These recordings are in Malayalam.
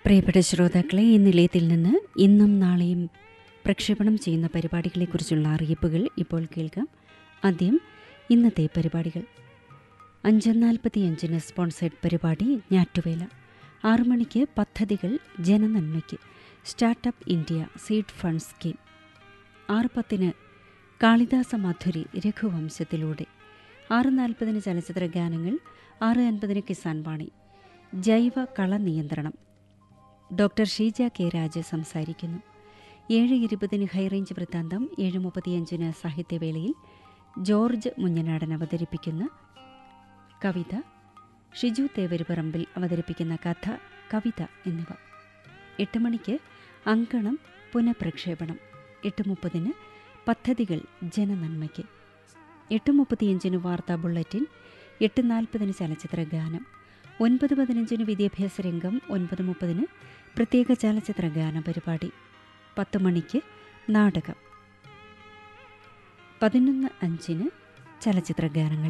പ്രിയപ്പെട്ട ശ്രോതാക്കളെ ഈ നിലയത്തിൽ നിന്ന് ഇന്നും നാളെയും പ്രക്ഷേപണം ചെയ്യുന്ന പരിപാടികളെക്കുറിച്ചുള്ള അറിയിപ്പുകൾ ഇപ്പോൾ കേൾക്കാം ആദ്യം ഇന്നത്തെ പരിപാടികൾ അഞ്ച് നാൽപ്പത്തിയഞ്ചിന് സ്പോൺസേഡ് പരിപാടി ഞാറ്റുവേല ആറു മണിക്ക് പദ്ധതികൾ ജനനന്മയ്ക്ക് startup India seed fund scheme ആറ് പത്തിന് കാളിദാസ മാധുരി രഘുവംശത്തിലൂടെ ആറ് നാൽപ്പതിന് ചലച്ചിത്ര ഗാനങ്ങൾ ആറ് അൻപതിന് കിസാൻ വാണി ജൈവ കള നിയന്ത്രണം ഡോക്ടർ ഷീജ കെ രാജ് സംസാരിക്കുന്നു ഏഴ് ഇരുപതിന് ഹൈറേഞ്ച് വൃത്താന്തം ഏഴ് മുപ്പത്തിയഞ്ചിന് സാഹിത്യവേളയിൽ ജോർജ് മുഞ്ഞനാടൻ അവതരിപ്പിക്കുന്ന കവിത ഷിജു തേവരുപറമ്പിൽ അവതരിപ്പിക്കുന്ന കഥ കവിത എന്നിവ എട്ട് മണിക്ക് അങ്കണം പുനഃപ്രക്ഷേപണം എട്ട് മുപ്പതിന് പദ്ധതികൾ ജനനന്മയ്ക്ക് എട്ട് മുപ്പത്തിയഞ്ചിന് വാർത്താ ബുള്ളറ്റിൻ എട്ട് നാൽപ്പതിന് ചലച്ചിത്ര ഗാനം ഒൻപത് പതിനഞ്ചിന് വിദ്യാഭ്യാസ രംഗം ഒൻപത് മുപ്പതിന് പ്രത്യേക ചലച്ചിത്ര ഗാന പരിപാടി പത്ത് മണിക്ക് നാടകം പതിനൊന്ന് അഞ്ചിന് ചലച്ചിത്ര ഗാനങ്ങൾ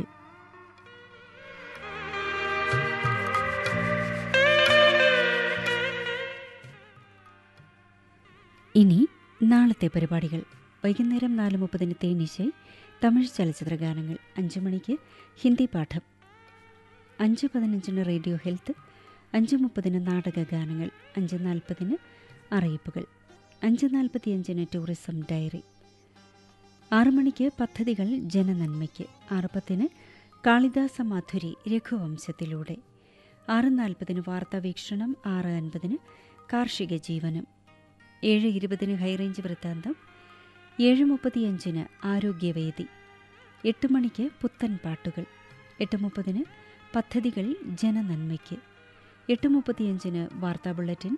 ഇനി നാളത്തെ പരിപാടികൾ വൈകുന്നേരം നാല് മുപ്പതിന് തേനിശൈ തമിഴ് ചലച്ചിത്ര ഗാനങ്ങൾ അഞ്ച് മണിക്ക് ഹിന്ദി പാഠം അഞ്ച് പതിനഞ്ചിന് റേഡിയോ ഹെൽത്ത് അഞ്ച് മുപ്പതിന് നാടക ഗാനങ്ങൾ അഞ്ച് നാൽപ്പതിന് അറിയിപ്പുകൾ അഞ്ച് നാൽപ്പത്തിയഞ്ചിന് ടൂറിസം ഡയറി ആറു മണിക്ക് പദ്ധതികൾ ജനനന്മയ്ക്ക് ആറ് പത്തിന് കാളിദാസ മാധുരി രഘുവംശത്തിലൂടെ ആറ് നാൽപ്പതിന് വാർത്താവീക്ഷണം ആറ് അൻപതിന് കാർഷിക ജീവനം ഏഴ് ഇരുപതിന് ഹൈറേഞ്ച് വൃത്താന്തം ഏഴ് മുപ്പത്തിയഞ്ചിന് ആരോഗ്യവേദി എട്ട് മണിക്ക് പുത്തൻ പാട്ടുകൾ എട്ട് മുപ്പതിന് പദ്ധതികൾ ജനനന്മയ്ക്ക് എട്ട് മുപ്പത്തിയഞ്ചിന് വാർത്താ ബുള്ളറ്റിൻ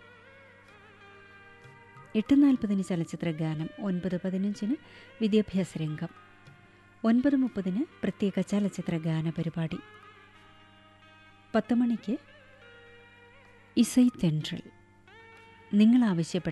എട്ട് നാൽപ്പതിന് ചലച്ചിത്ര ഗാനം ഒൻപത് പതിനഞ്ചിന് വിദ്യാഭ്യാസ രംഗം ഒൻപത് മുപ്പതിന് പ്രത്യേക ചലച്ചിത്ര ഗാന പരിപാടി പത്ത് മണിക്ക് ഇസൈ തെൻട്രൽ നിങ്ങൾ ആവശ്യപ്പെട്ട